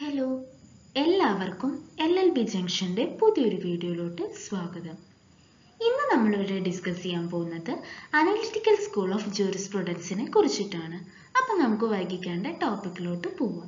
Hello എല്ലാവർക്കും L L B ജംഗ്ഷന്റെ പുതിയൊരു വീഡിയോയിലോട്ട് സ്വാഗതം ഇന്ന് നമ്മളിവിടെ ഡിസ്കസ് ചെയ്യാൻ പോകുന്നത് അനലിറ്റിക്കൽ സ്കൂൾ ഓഫ് ജൂറിസ്പ്രുഡൻസിനെ കുറിച്ചിട്ടാണ് അപ്പം നമുക്ക് വൈകിക്കേണ്ട ടോപ്പിക്കിലോട്ട് പോവാം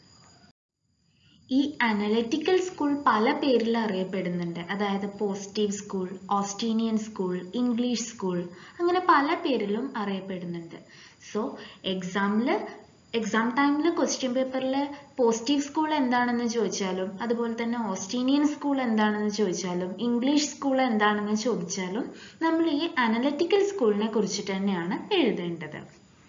ഈ അനലിറ്റിക്കൽ സ്കൂൾ പല പേരിൽ അറിയപ്പെടുന്നുണ്ട് അതായത് positive school Austinian school English school അങ്ങനെ പല പേരിലും അറിയപ്പെടുന്നുണ്ട് സോ എക്സാമിൽ എക്സാം ടൈമിൽ ക്വസ്റ്റ്യൻ പേപ്പറിൽ പോസിറ്റീവ് സ്കൂൾ എന്താണെന്ന് ചോദിച്ചാലും അതുപോലെ തന്നെ ഓസ്റ്റീനിയൻ സ്കൂൾ എന്താണെന്ന് ചോദിച്ചാലും ഇംഗ്ലീഷ് സ്കൂൾ എന്താണെന്ന് ചോദിച്ചാലും നമ്മൾ ഈ അനലിറ്റിക്കൽ സ്കൂളിനെ കുറിച്ചിട്ട് തന്നെയാണ് എഴുതേണ്ടത്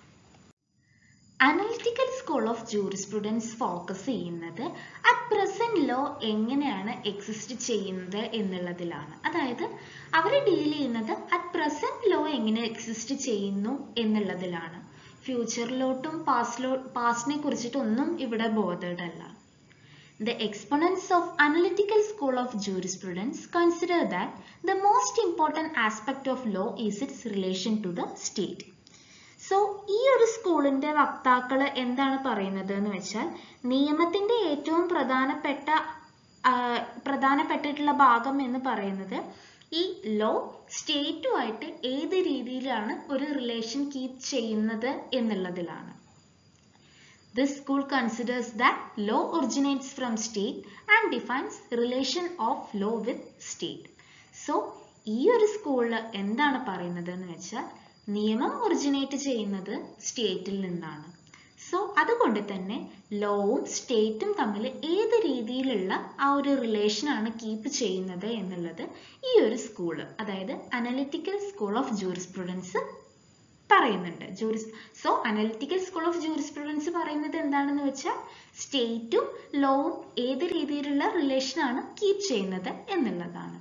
analytical school of jurisprudence focus ചെയ്യുന്നത് അറ്റ് പ്രസന്റ് ലോ എങ്ങനെയാണ് എക്സിസ്റ്റ് ചെയ്യുന്നത് എന്നുള്ളതിലാണ് അതായത് അവർ ഡീൽ ചെയ്യുന്നത് അറ്റ് പ്രസന്റ് ലോ എങ്ങനെ എക്സിസ്റ്റ് ചെയ്യുന്നു എന്നുള്ളതിലാണ് ഫ്യൂച്ചറിലോട്ടും പാസ്റ്റിലോ പാസ്റ്റിനെ കുറിച്ചിട്ടൊന്നും ഇവിടെ ബോധേഡ് അല്ല The exponents of analytical school of jurisprudence consider that the most important aspect of law is its relation to the state. So ഈ ഒരു സ്കൂളിന്റെ വക്താക്കൾ എന്താണ് പറയുന്നത് എന്ന് വെച്ചാൽ നിയമത്തിന്റെ ഏറ്റവും പ്രധാനപ്പെട്ട പ്രധാനപ്പെട്ടിട്ടുള്ള ഭാഗം എന്ന് പറയുന്നത് ഈ ലോ സ്റ്റേറ്റുമായിട്ട് ഏത് രീതിയിലാണ് ഒരു റിലേഷൻ കീപ്പ് ചെയ്യുന്നത് എന്നുള്ളതിലാണ് This school considers that law originates from state and defines relation of law with state. So, ഈ ഒരു സ്കൂളിൽ എന്താണ് പറയുന്നത് എന്ന് വെച്ചാൽ നിയമം ഒറിജിനേറ്റ് ചെയ്യുന്നത് സ്റ്റേറ്റിൽ നിന്നാണ് സോ അതുകൊണ്ട് തന്നെ ലോവും സ്റ്റേറ്റും തമ്മിൽ ഏത് രീതിയിലുള്ള ആ ഒരു റിലേഷൻ ആണ് കീപ്പ് ചെയ്യുന്നത് എന്നുള്ളത് ഈ ഒരു സ്കൂള് അതായത് അനലിറ്റിക്കൽ സ്കൂൾ ഓഫ് ജൂറിസ്പ്രുഡൻസ് പറയുന്നുണ്ട് juris so analytical school of jurisprudence പറയുന്നത് എന്താണെന്ന് വെച്ചാൽ സ്റ്റേറ്റും ലോവും ഏത് രീതിയിലുള്ള റിലേഷൻ ആണ് കീപ്പ് ചെയ്യുന്നത് എന്നുള്ളതാണ്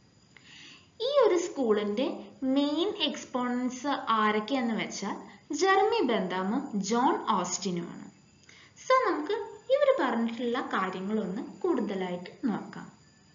ഈ ഒരു സ്കൂളിന്റെ മെയിൻ എക്സ്പോണൻസ് ആരൊക്കെയെന്ന് വെച്ചാൽ ജെർമി ബന്താമും ജോൺ ഓസ്റ്റിനുമാണ് സോ നമുക്ക് ഇവർ പറഞ്ഞിട്ടുള്ള കാര്യങ്ങളൊന്ന് കൂടുതലായിട്ട് നോക്കാം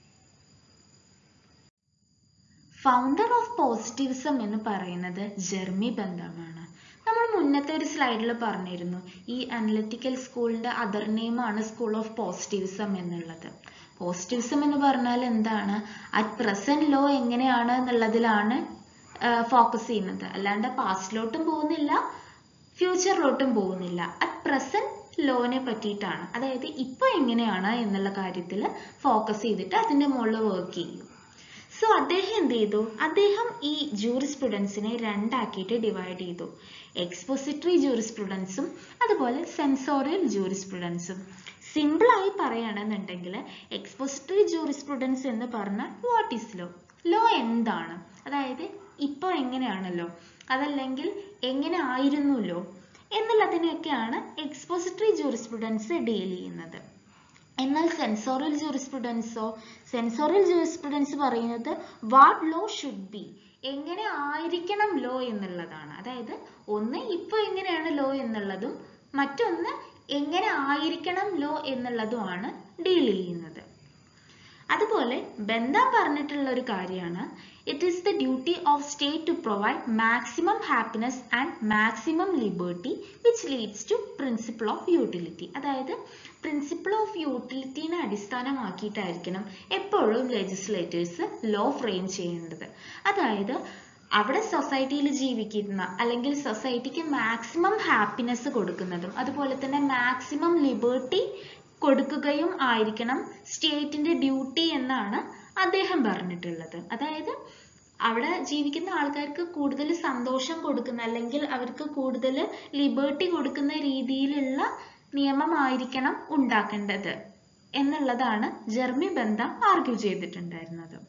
ഫൗണ്ടർ ഓഫ് പോസിറ്റിവിസം എന്ന് പറയുന്നത് ജെർമി ബന്ധാമാണ് നമ്മൾ മുന്നത്തെ ഒരു സ്ലൈഡിൽ പറഞ്ഞിരുന്നു ഈ അനലിറ്റിക്കൽ സ്കൂളിന്റെ അതർ നെയിമാണ് സ്കൂൾ ഓഫ് പോസിറ്റിവിസം എന്നുള്ളത് പോസിറ്റിവിസം എന്ന് പറഞ്ഞാൽ എന്താണ് അറ്റ് പ്രസന്റ് ലോ എങ്ങനെയാണ് എന്നുള്ളതിലാണ് ഫോക്കസ് ചെയ്യുന്നത് അല്ലാണ്ട് പാസ്റ്റിലോട്ടും പോകുന്നില്ല ഫ്യൂച്ചറിലോട്ടും പോകുന്നില്ല അറ്റ് പ്രസന്റ് ലോനെ പറ്റിയിട്ടാണ് അതായത് ഇപ്പോൾ എങ്ങനെയാണ് എന്നുള്ള കാര്യത്തിൽ ഫോക്കസ് ചെയ്തിട്ട് അതിൻ്റെ മുകളിൽ വർക്ക് ചെയ്യും സോ അദ്ദേഹം എന്ത് ചെയ്തു അദ്ദേഹം ഈ ജൂറിസ്പ്രുഡൻസിനെ രണ്ടാക്കിയിട്ട് ഡിവൈഡ് ചെയ്തു എക്സ്പോസിറ്ററി ജൂറിസ്പ്രുഡൻസും അതുപോലെ സെൻസോറിയൽ ജൂറിസ്പ്രുഡൻസും സിമ്പിളായി പറയുകയാണെന്നുണ്ടെങ്കിൽ എക്സ്പോസിറ്ററി ജൂറിസ്പ്രുഡൻസ് എന്ന് പറഞ്ഞാൽ വാട്ട് ഈസ് ലോ ലോ എന്താണ് അതായത് ഇപ്പോൾ എങ്ങനെയാണല്ലോ അതല്ലെങ്കിൽ എങ്ങനെ ആയിരുന്നല്ലോ എന്നുള്ളതിനെയൊക്കെയാണ് എക്സ്പോസിറ്ററി ജൂറിസ്പ്രുഡൻസ് ഡീൽ ചെയ്യുന്നത് എന്നാൽ സെൻസോറിയൽ ജൂറിസ്പ്രുഡൻസോ സെൻസോറിയൽ ജൂറിസ്പ്രുഡൻസ് പറയുന്നത് വാട്ട് ലോ ഷുഡ് ബി എങ്ങനെ ആയിരിക്കണം ലോ എന്നുള്ളതാണ് അതായത് ഒന്ന് ഇപ്പോൾ എങ്ങനെയാണ് ലോ എന്നുള്ളതും മറ്റൊന്ന് എങ്ങനെ ആയിരിക്കണം ലോ എന്നുള്ളതുമാണ് ഡീൽ ചെയ്യുന്നത് അതുപോലെ ബന്ധം പറഞ്ഞിട്ടുള്ള ഒരു കാര്യമാണ് it is the duty of state to provide maximum happiness and maximum liberty which leads to principle of utility അതായത് പ്രിൻസിപ്പിൾ ഓഫ് യൂട്ടിലിറ്റീനെ അടിസ്ഥാനമാക്കിയിട്ടായിരിക്കണം എപ്പോഴും ലെജിസ്ലേറ്റേഴ്സ് ലോ ഫ്രെയിം ചെയ്യേണ്ടത് അതായത് അവിടെ സൊസൈറ്റിയിൽ ജീവിക്കുന്ന അല്ലെങ്കിൽ സൊസൈറ്റിക്ക് മാക്സിമം ഹാപ്പിനെസ് കൊടുക്കുന്നതും അതുപോലെ തന്നെ മാക്സിമം ലിബർട്ടി കൊടുക്കുകയും ആയിരിക്കണം സ്റ്റേറ്റിന്റെ ഡ്യൂട്ടി എന്നാണ് അദ്ദേഹം പറഞ്ഞിട്ടുള്ളത് അതായത് അവിടെ ജീവിക്കുന്ന ആൾക്കാർക്ക് കൂടുതൽ സന്തോഷം കൊടുക്കുന്ന അല്ലെങ്കിൽ അവർക്ക് കൂടുതൽ ലിബർട്ടി കൊടുക്കുന്ന രീതിയിലുള്ള നിയമമായിരിക്കണം ഉണ്ടാക്കേണ്ടത് എന്നുള്ളതാണ് ജെർമി ബന്ധം ആർഗ്യൂ ചെയ്തിട്ടുണ്ടായിരുന്നത്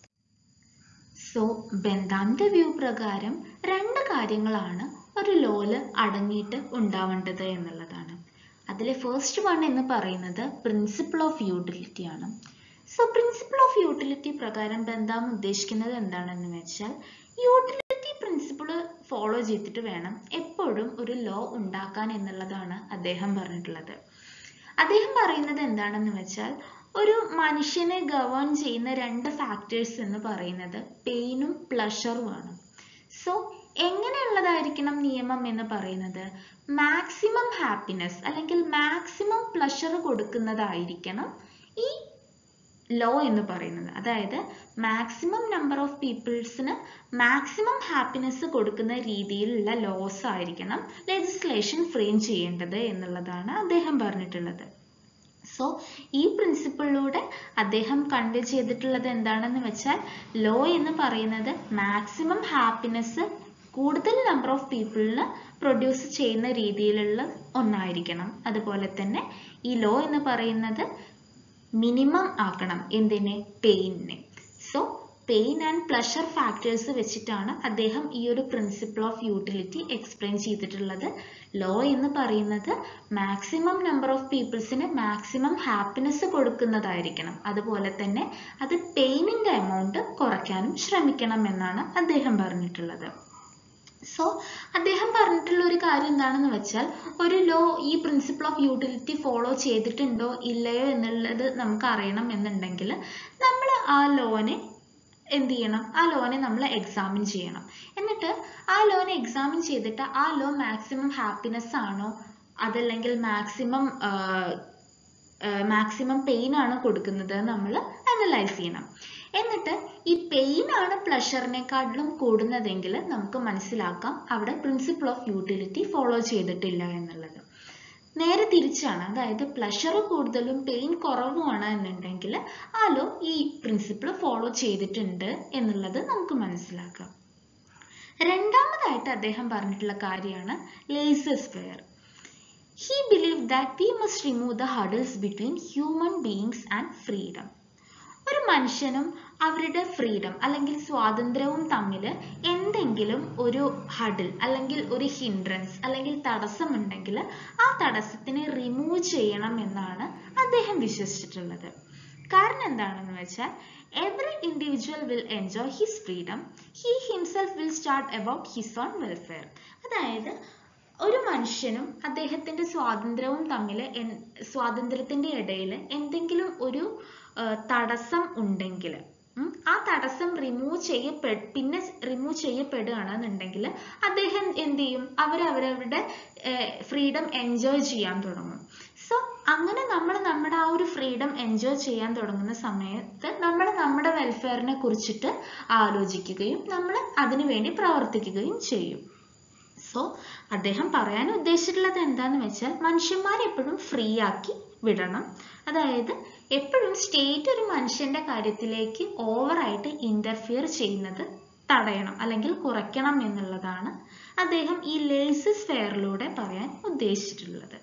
സോ ബന്ധാമിന്റെ വ്യൂ പ്രകാരം രണ്ട് കാര്യങ്ങളാണ് ഒരു ലോല് അടങ്ങിയിട്ട് ഉണ്ടാവേണ്ടത് എന്നുള്ളതാണ് അതിലെ ഫസ്റ്റ് വൺ എന്ന് പറയുന്നത് പ്രിൻസിപ്പിൾ ഓഫ് യൂട്ടിലിറ്റി ആണ് സോ പ്രിൻസിപ്പിൾ ഓഫ് യൂട്ടിലിറ്റി പ്രകാരം ബന്ധാം ഉദ്ദേശിക്കുന്നത് എന്താണെന്ന് വെച്ചാൽ യൂട്ടിലിറ്റി പ്രിൻസിപ്പിൾ ഫോളോ ചെയ്തിട്ട് വേണം എപ്പോഴും ഒരു ലോ ഉണ്ടാക്കാൻ എന്നുള്ളതാണ് അദ്ദേഹം പറഞ്ഞിട്ടുള്ളത് അദ്ദേഹം പറയുന്നത് എന്താണെന്ന് വെച്ചാൽ ഒരു മനുഷ്യനെ ഗവേൺ ചെയ്യുന്ന രണ്ട് ഫാക്ടേഴ്സ് എന്ന് പറയുന്നത് പെയിനും പ്ലഷറുമാണ് സോ എങ്ങനെയുള്ളതായിരിക്കണം നിയമം എന്ന് പറയുന്നത് മാക്സിമം ഹാപ്പിനെസ് അല്ലെങ്കിൽ മാക്സിമം പ്ലഷർ കൊടുക്കുന്നതായിരിക്കണം ഈ ലോ എന്ന് പറയുന്നത് അതായത് മാക്സിമം നമ്പർ ഓഫ് പീപ്പിൾസിന് മാക്സിമം ഹാപ്പിനെസ് കൊടുക്കുന്ന രീതിയിലുള്ള ലോസ് ആയിരിക്കണം ലെജിസ്ലേഷൻ ഫ്രെയിം ചെയ്യേണ്ടത് എന്നുള്ളതാണ് അദ്ദേഹം പറഞ്ഞിട്ടുള്ളത് സോ ഈ പ്രിൻസിപ്പിളിലൂടെ അദ്ദേഹം കൺവേ ചെയ്തിട്ടുള്ളത് എന്താണെന്ന് വെച്ചാൽ ലോ എന്ന് പറയുന്നത് മാക്സിമം ഹാപ്പിനെസ് കൂടുതൽ നമ്പർ ഓഫ് പീപ്പിളിന് പ്രൊഡ്യൂസ് ചെയ്യുന്ന രീതിയിലുള്ള ഒന്നായിരിക്കണം അതുപോലെ തന്നെ ഈ ലോ എന്ന് പറയുന്നത് മിനിമം ആക്കണം എന്തിനെ പെയിനിനെ so pain and pleasure factors വെച്ചിട്ടാണ് അദ്ദേഹം ഈ ഒരു പ്രിൻസിപ്പിൾ ഓഫ് യൂട്ടിലിറ്റി എക്സ്പ്ലെയിൻ ചെയ്തിട്ടുള്ളത് ലോ എന്ന് പറയുന്നത് മാക്സിമം നമ്പർ ഓഫ് പീപ്പിൾസിന് മാക്സിമം ഹാപ്പിനെസ് കൊടുക്കുന്നതായിരിക്കണം അതുപോലെ തന്നെ അത് പെയിനിൻ്റെ എമൗണ്ട് കുറയ്ക്കാനും ശ്രമിക്കണം എന്നാണ് അദ്ദേഹം പറഞ്ഞിട്ടുള്ളത് സോ അദ്ദേഹം പറഞ്ഞിട്ടുള്ള ഒരു കാര്യം എന്താണെന്ന് വെച്ചാൽ ഒരു ലോ ഈ പ്രിൻസിപ്പിൾ ഓഫ് യൂട്ടിലിറ്റി ഫോളോ ചെയ്തിട്ടുണ്ടോ ഇല്ലയോ എന്നുള്ളത് നമുക്ക് അറിയണം എന്നുണ്ടെങ്കിൽ നമ്മൾ ആ ലോനെ എന്ത് ചെയ്യണം ആ ലോനെ നമ്മൾ എക്സാമിൻ ചെയ്യണം എന്നിട്ട് ആ ലോനെ എക്സാമിൻ ചെയ്തിട്ട് ആ ലോ മാക്സിമം ഹാപ്പിനെസ് ആണോ അതല്ലെങ്കിൽ മാക്സിമം മാക്സിമം പെയിൻ ആണ് കൊടുക്കുന്നത് നമ്മൾ അനലൈസ് ചെയ്യണം എന്നിട്ട് ഈ പെയിൻ ആണ് പ്ലഷറിനെക്കാട്ടിലും കൂടുന്നതെങ്കിൽ നമുക്ക് മനസ്സിലാക്കാം അവിടെ പ്രിൻസിപ്പിൾ ഓഫ് യൂട്ടിലിറ്റി ഫോളോ ചെയ്തിട്ടില്ല എന്നുള്ളത് നേരെ തിരിച്ചാണ് അതായത് പ്ലഷർ കൂടുതലും പെയിൻ കുറവുമാണ് എന്നുണ്ടെങ്കിൽ ആ ലോ ഈ പ്രിൻസിപ്പിൾ ഫോളോ ചെയ്തിട്ടുണ്ട് എന്നുള്ളത് നമുക്ക് മനസ്സിലാക്കാം രണ്ടാമതായിട്ട് അദ്ദേഹം പറഞ്ഞിട്ടുള്ള കാര്യമാണ് laissez faire he believe that we must remove the hurdles between human beings and freedom ഒരു മനുഷ്യനും അവരുടെ ഫ്രീഡം അല്ലെങ്കിൽ സ്വാതന്ത്ര്യവും തമ്മിൽ എന്തെങ്കിലും ഒരു ഹഡിൽ അല്ലെങ്കിൽ ഒരു ഹിൻഡ്രൻസ് അല്ലെങ്കിൽ തടസ്സമുണ്ടെങ്കിൽ ആ തടസ്സത്തിനെ റിമൂവ് ചെയ്യണം എന്നാണ് അദ്ദേഹം വിശ്വസിച്ചിട്ടുള്ളത് കാരണം എന്താണെന്ന് വെച്ചാൽ every individual will enjoy his freedom he himself will start about his own welfare അതായത് ഒരു മനുഷ്യനും അദ്ദേഹത്തിന്റെ സ്വാതന്ത്ര്യവും തമ്മിൽ സ്വാതന്ത്ര്യത്തിന്റെ ഇടയിൽ എന്തെങ്കിലും ഒരു തടസ്സം ഉണ്ടെങ്കിൽ ആ തടസ്സം റിമൂവ് ചെയ്യപ്പെ പിന്നെ റിമൂവ് ചെയ്യപ്പെടുകയാണെന്നുണ്ടെങ്കിൽ അദ്ദേഹം എന്ത് ചെയ്യും അവരവരവരുടെ ഫ്രീഡം എൻജോയ് ചെയ്യാൻ തുടങ്ങും സോ അങ്ങനെ നമ്മൾ നമ്മുടെ ആ ഒരു ഫ്രീഡം എൻജോയ് ചെയ്യാൻ തുടങ്ങുന്ന സമയത്ത് നമ്മൾ നമ്മുടെ വെൽഫെയറിനെ കുറിച്ചിട്ട് ആലോചിക്കുകയും നമ്മൾ അതിനു വേണ്ടി പ്രവർത്തിക്കുകയും ചെയ്യും സോ അദ്ദേഹം പറയാൻ ഉദ്ദേശിച്ചിട്ടുള്ളത് എന്താന്ന് വെച്ചാൽ മനുഷ്യന്മാരെ എപ്പോഴും ഫ്രീ ആക്കി വിടണം അതായത് എപ്പോഴും സ്റ്റേറ്റ് ഒരു മനുഷ്യന്റെ കാര്യത്തിലേക്ക് ഓവറായിട്ട് ഇന്റർഫിയർ ചെയ്യുന്നത് തടയണം അല്ലെങ്കിൽ കുറയ്ക്കണം എന്നുള്ളതാണ് അദ്ദേഹം ഈ ലേസസ് ഫെയറിലൂടെ പറയാൻ ഉദ്ദേശിച്ചിട്ടുള്ളത്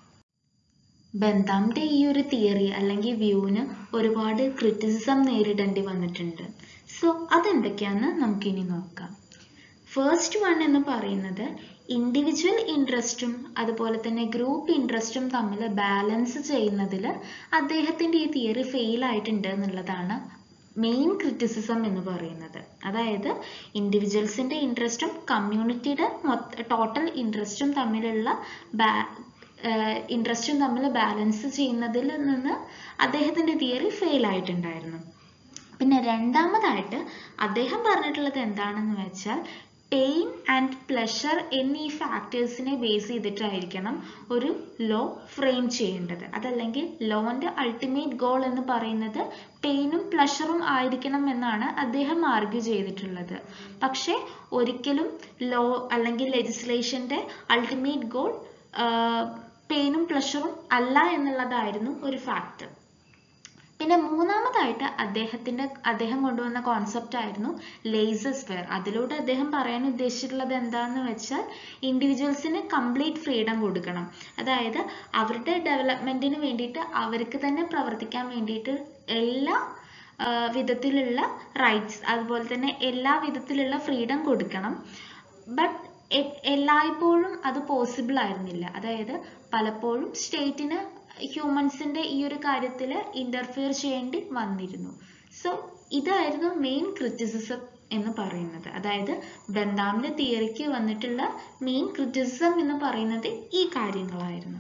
ബന്ധാമിന്റെ ഈ ഒരു തിയറി അല്ലെങ്കിൽ വ്യൂവിന് ഒരുപാട് ക്രിറ്റിസിസം നേരിടേണ്ടി വന്നിട്ടുണ്ട് സോ അതെന്തൊക്കെയാന്ന് നമുക്കിനി നോക്കാം ഫസ്റ്റ് വൺ എന്ന് പറയുന്നത് ഇൻഡിവിജ്വൽ ഇൻട്രസ്റ്റും അതുപോലെ തന്നെ ഗ്രൂപ്പ് ഇൻട്രസ്റ്റും തമ്മിൽ ബാലൻസ് ചെയ്യുന്നതിൽ അദ്ദേഹത്തിൻ്റെ ഈ തിയറി ഫെയിൽ ആയിട്ടുണ്ട് എന്നുള്ളതാണ് മെയിൻ ക്രിറ്റിസിസം എന്ന് പറയുന്നത് അതായത് ഇൻഡിവിജ്വൽസിൻ്റെ ഇൻട്രസ്റ്റും കമ്മ്യൂണിറ്റിയുടെ മൊത്ത ടോട്ടൽ ഇൻട്രസ്റ്റും തമ്മിലുള്ള ബാ ഇൻട്രസ്റ്റും തമ്മിൽ ബാലൻസ് ചെയ്യുന്നതിൽ നിന്ന് അദ്ദേഹത്തിൻ്റെ തിയറി ഫെയിൽ ആയിട്ടുണ്ടായിരുന്നു പിന്നെ രണ്ടാമതായിട്ട് അദ്ദേഹം പറഞ്ഞിട്ടുള്ളത് എന്താണെന്ന് വെച്ചാൽ പെയിൻ ആൻഡ് പ്ലഷർ എന്നീ ഫാക്ടേഴ്സിനെ ബേസ് ചെയ്തിട്ടായിരിക്കണം ഒരു ലോ ഫ്രെയിം ചെയ്യേണ്ടത് അതല്ലെങ്കിൽ ലോന്റെ അൾട്ടിമേറ്റ് ഗോൾ എന്ന് പറയുന്നത് പെയിനും പ്ലഷറും ആയിരിക്കണം എന്നാണ് അദ്ദേഹം ആർഗ്യൂ ചെയ്തിട്ടുള്ളത് പക്ഷേ ഒരിക്കലും ലോ അല്ലെങ്കിൽ ലെജിസ്ലേഷന്റെ അൾട്ടിമേറ്റ് ഗോൾ പെയിനും പ്ലഷറും അല്ല എന്നുള്ളതായിരുന്നു ഒരു ഫാക്ടർ പിന്നെ മൂന്നാമതായിട്ട് അദ്ദേഹത്തിന്റെ അദ്ദേഹം കൊണ്ടുവന്ന കോൺസെപ്റ്റ് ആയിരുന്നു ലേസസ് ഫെയർ അതിലൂടെ അദ്ദേഹം പറയാൻ ഉദ്ദേശിച്ചിട്ടുള്ളത് എന്താണെന്ന് വെച്ചാൽ ഇൻഡിവിജ്വൽസിന് കംപ്ലീറ്റ് ഫ്രീഡം കൊടുക്കണം അതായത് അവരുടെ ഡെവലപ്മെന്റിന് വേണ്ടിയിട്ട് അവർക്ക് തന്നെ പ്രവർത്തിക്കാൻ വേണ്ടിയിട്ട് എല്ലാ വിധത്തിലുള്ള റൈറ്റ്സ് അതുപോലെ തന്നെ എല്ലാ വിധത്തിലുള്ള ഫ്രീഡം കൊടുക്കണം ബട്ട് എല്ലായ്പ്പോഴും അത് പോസിബിൾ ആയിരുന്നില്ല അതായത് പലപ്പോഴും സ്റ്റേറ്റിന് ഹ്യൂമൻസിന്റെ ഈ ഒരു കാര്യത്തിൽ ഇന്റർഫിയർ ചെയ്യേണ്ടി വന്നിരുന്നു സോ ഇതായിരുന്നു മെയിൻ ക്രിറ്റിസിസം എന്ന് പറയുന്നത് അതായത് ബന്ധാമിന്റെ തിയറിക്ക് വന്നിട്ടുള്ള മെയിൻ ക്രിറ്റിസിസം എന്ന് പറയുന്നത് ഈ കാര്യങ്ങളായിരുന്നു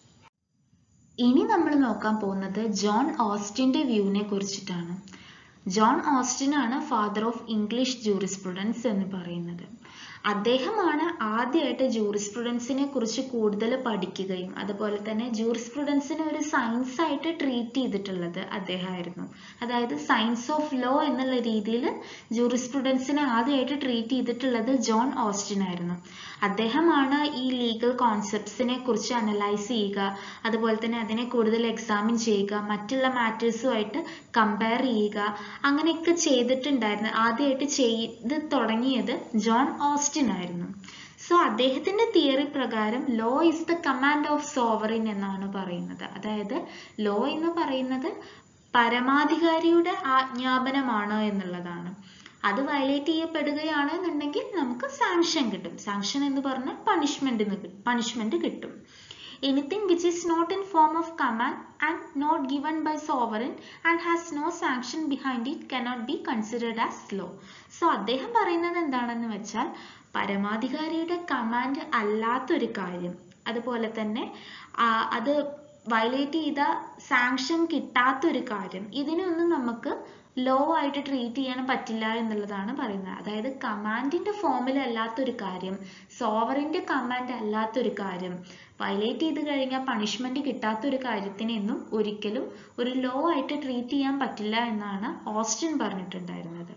ഇനി നമ്മൾ നോക്കാൻ പോകുന്നത് ജോൺ ഓസ്റ്റിന്റെ വ്യൂവിനെ കുറിച്ചിട്ടാണ് ജോൺ ഓസ്റ്റിൻ ആണ് ഫാദർ ഓഫ് ഇംഗ്ലീഷ് ജൂറിസ്പ്രുഡൻസ് എന്ന് പറയുന്നത് അദ്ദേഹമാണ് ആദ്യമായിട്ട് ജൂറിസ്പ്രുഡൻസിനെ കുറിച്ച് കൂടുതൽ പഠിക്കുകയും അതുപോലെ തന്നെ ജൂറിസ്പ്രുഡൻസിനെ ഒരു സയൻസ് ആയിട്ട് ട്രീറ്റ് ചെയ്തിട്ടുള്ളത് അദ്ദേഹമായിരുന്നു അതായത് സയൻസ് ഓഫ് ലോ എന്നുള്ള രീതിയിൽ ജൂറിസ്പ്രുഡൻസിനെ ആദ്യമായിട്ട് ട്രീറ്റ് ചെയ്തിട്ടുള്ളത് ജോൺ ഓസ്റ്റിൻ ആയിരുന്നു അദ്ദേഹമാണ് ഈ ലീഗൽ കോൺസെപ്റ്റ്സിനെ കുറിച്ച് അനലൈസ് ചെയ്യുക അതുപോലെ തന്നെ അതിനെ കൂടുതൽ എക്സാമിൻ ചെയ്യുക മറ്റുള്ള മാറ്റേഴ്സുമായിട്ട് കമ്പയർ ചെയ്യുക അങ്ങനെയൊക്കെ ചെയ്തിട്ടുണ്ടായിരുന്നു ആദ്യമായിട്ട് ചെയ്ത് തുടങ്ങിയത് ജോൺ ഓസ്റ്റിൻ ആയിരുന്നു സോ അദ്ദേഹത്തിന്റെ തിയറി പ്രകാരം law is the command of sovereign എന്നാണ് പറയുന്നത് അതായത് ലോ എന്ന് പറയുന്നത് പരമാധികാരിയുടെ ആജ്ഞാപനമാണ് എന്നുള്ളതാണ് അത് വയലേറ്റ് ചെയ്യപ്പെടുകയാണ് എന്നുണ്ടെങ്കിൽ നമുക്ക് സാങ്ഷൻ കിട്ടും സാങ്ഷൻ എന്ന് പറഞ്ഞാൽ പണിഷ്മെന്റ് പണിഷ്മെന്റ് കിട്ടും anything which is not in form of command and not given by sovereign and has no sanction behind it cannot be considered as law. So അദ്ദേഹം പറയുന്നത് എന്താണെന്ന് വെച്ചാൽ പരമാധികാരിയുടെ കമാൻഡ് അല്ലാത്തൊരു കാര്യം അതുപോലെ തന്നെ അത് വയലേറ്റ് ചെയ്ത സാങ്ഷൻ കിട്ടാത്തൊരു കാര്യം ഇതിനൊന്നും നമുക്ക് ലോ ആയിട്ട് ട്രീറ്റ് ചെയ്യാൻ പറ്റില്ല എന്നുള്ളതാണ് പറയുന്നത് അതായത് കമാൻഡിന്റെ ഫോമിൽ അല്ലാത്തൊരു കാര്യം സോവറിന്റെ കമാൻഡ് അല്ലാത്തൊരു കാര്യം വയലേറ്റ് ചെയ്ത് കഴിഞ്ഞാൽ പണിഷ്മെന്റ് കിട്ടാത്തൊരു കാര്യത്തിനെയൊന്നും ഒരിക്കലും ഒരു ലോ ആയിട്ട് ട്രീറ്റ് ചെയ്യാൻ പറ്റില്ല എന്നാണ് ഓസ്റ്റിൻ പറഞ്ഞിട്ടുണ്ടായിരുന്നത്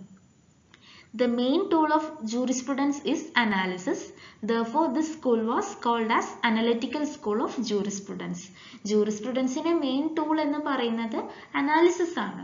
The main tool of jurisprudence is analysis. Therefore, this school was called as Analytical School of Jurisprudence. ജൂറിസ്പ്രുഡൻസിന്റെ മെയിൻ ടൂൾ എന്ന് പറയുന്നത് അനാലിസിസ് ആണ്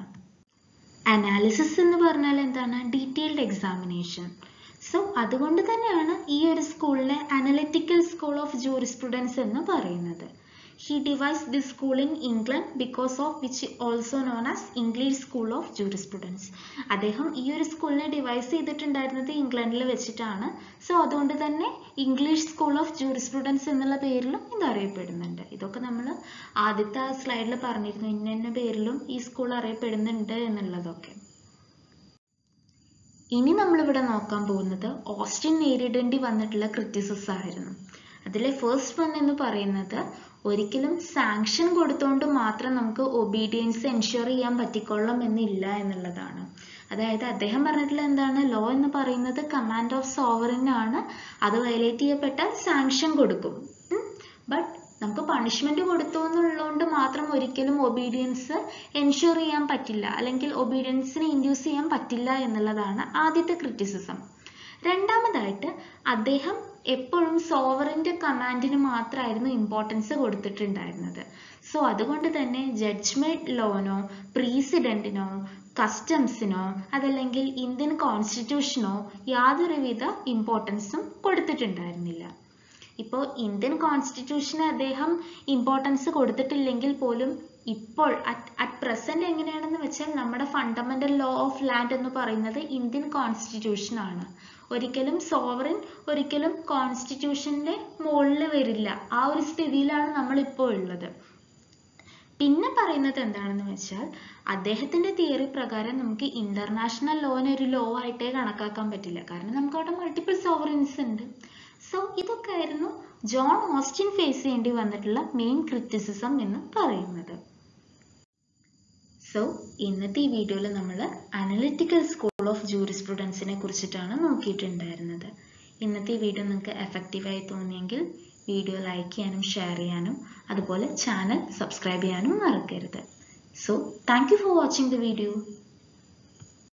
അനാലിസിസ് എന്ന് പറഞ്ഞാൽ എന്താണ് ഡീറ്റെയിൽഡ് എക്സാമിനേഷൻ സോ അതുകൊണ്ട് തന്നെയാണ് ഈ ഒരു സ്കൂളിനെ അനലിറ്റിക്കൽ സ്കൂൾ ഓഫ് ജൂറിസ്പ്രുഡൻസ് എന്ന് പറയുന്നത് he devise the school in England because of which also known as English school of jurisprudence അദ്ദേഹം ഈ ഒരു സ്കൂളിനെ ഡിവൈസ് ചെയ്തിട്ടുണ്ടായിരുന്നത് ഇംഗ്ലണ്ടിൽ വെച്ചിട്ടാണ് സോ അതുകൊണ്ട് തന്നെ ഇംഗ്ലീഷ് സ്കൂൾ ഓഫ് ജൂറിസ്പ്രുഡൻസ് എന്നുള്ള പേരിലും ഇത് അറിയപ്പെടുന്നുണ്ട് ഇതൊക്കെ നമ്മൾ ആദ്യത്തെ ആ സ്ലൈഡിൽ പറഞ്ഞിരുന്നു ഇന്ന ഇന്ന പേരിലും ഈ സ്കൂൾ അറിയപ്പെടുന്നുണ്ട് എന്നുള്ളതൊക്കെ ഇനി നമ്മളിവിടെ നോക്കാൻ പോകുന്നത് ഓസ്റ്റിൻ നേരിടേണ്ടി വന്നിട്ടുള്ള ക്രിറ്റിസിസം ആയിരുന്നു അതിലെ ഫസ്റ്റ് വൺ എന്ന് പറയുന്നത് ഒരിക്കലും സാങ്ഷൻ കൊടുത്തുകൊണ്ട് മാത്രം നമുക്ക് ഒബീഡിയൻസ് എൻഷുർ ചെയ്യാൻ പറ്റിക്കൊള്ളും എന്നില്ല എന്നുള്ളതാണ് അതായത് അദ്ദേഹം പറഞ്ഞിട്ടുള്ള എന്താണ് ലോ എന്ന് പറയുന്നത് കമാൻഡ് ഓഫ് സോവറിൻ ആണ് അത് വയലേറ്റ് ചെയ്യപ്പെട്ടാൽ സാങ്ഷൻ കൊടുക്കും ബട്ട് നമുക്ക് പണിഷ്മെന്റ് കൊടുത്തു എന്നുള്ളതുകൊണ്ട് മാത്രം ഒരിക്കലും ഒബീഡിയൻസ് എൻഷുർ ചെയ്യാൻ പറ്റില്ല അല്ലെങ്കിൽ ഒബീഡിയൻസിനെ ഇൻഡ്യൂസ് ചെയ്യാൻ പറ്റില്ല എന്നുള്ളതാണ് ആദ്യത്തെ ക്രിറ്റിസിസം രണ്ടാമതായിട്ട് അദ്ദേഹം എപ്പോഴും സോവറിന്റെ കമാൻഡിന് മാത്രമായിരുന്നു ഇമ്പോർട്ടൻസ് കൊടുത്തിട്ടുണ്ടായിരുന്നത് സോ അതുകൊണ്ട് തന്നെ ജഡ്ജ്മെന്റ് ലോനോ പ്രീസിഡന്റിനോ കസ്റ്റംസിനോ അതല്ലെങ്കിൽ ഇന്ത്യൻ കോൺസ്റ്റിറ്റ്യൂഷനോ യാതൊരുവിധ ഇമ്പോർട്ടൻസും കൊടുത്തിട്ടുണ്ടായിരുന്നില്ല ഇപ്പോൾ ഇന്ത്യൻ കോൺസ്റ്റിറ്റ്യൂഷന് അദ്ദേഹം ഇമ്പോർട്ടൻസ് കൊടുത്തിട്ടില്ലെങ്കിൽ പോലും ഇപ്പോൾ അറ്റ് അറ്റ് പ്രസന്റ് എങ്ങനെയാണെന്ന് വെച്ചാൽ നമ്മുടെ ഫണ്ടമെന്റൽ ലോ ഓഫ് ലാൻഡ് എന്ന് പറയുന്നത് ഇന്ത്യൻ കോൺസ്റ്റിറ്റ്യൂഷൻ ആണ് ഒരിക്കലും സോവറിൻ ഒരിക്കലും കോൺസ്റ്റിറ്റ്യൂഷന്റെ മുകളിൽ വരില്ല ആ ഒരു സ്ഥിതിയിലാണ് നമ്മൾ ഇപ്പോൾ ഉള്ളത് പിന്നെ പറയുന്നത് എന്താണെന്ന് വെച്ചാൽ അദ്ദേഹത്തിന്റെ തിയറി പ്രകാരം നമുക്ക് ഇന്റർനാഷണൽ ലോനെ ഒരു ലോ ആയിട്ടേ കണക്കാക്കാൻ പറ്റില്ല കാരണം നമുക്ക് അവിടെ മൾട്ടിപ്പിൾ സോവറിൻസ് ഉണ്ട് സോ ഇതൊക്കെ ആയിരുന്നു ജോൺ ഓസ്റ്റിൻ ഫേസ് ചെയ്യേണ്ടി വന്നിട്ടുള്ള മെയിൻ ക്രിറ്റിസിസം എന്ന് പറയുന്നത് സോ ഇന്നത്തെ ഈ വീഡിയോയിൽ നമ്മൾ അനലിറ്റിക്കൽ സ്കൂൾ ഓഫ് ജൂറിസ്പ്രുഡൻസിനെ കുറിച്ചിട്ടാണ് നോക്കിയിട്ടുണ്ടായിരുന്നത് ഇന്നത്തെ ഈ വീഡിയോ നിങ്ങൾക്ക് എഫക്റ്റീവായി തോന്നിയെങ്കിൽ വീഡിയോ ലൈക്ക് ചെയ്യാനും ഷെയർ ചെയ്യാനും അതുപോലെ ചാനൽ സബ്സ്ക്രൈബ് ചെയ്യാനും മറക്കരുത് so thank you for watching the video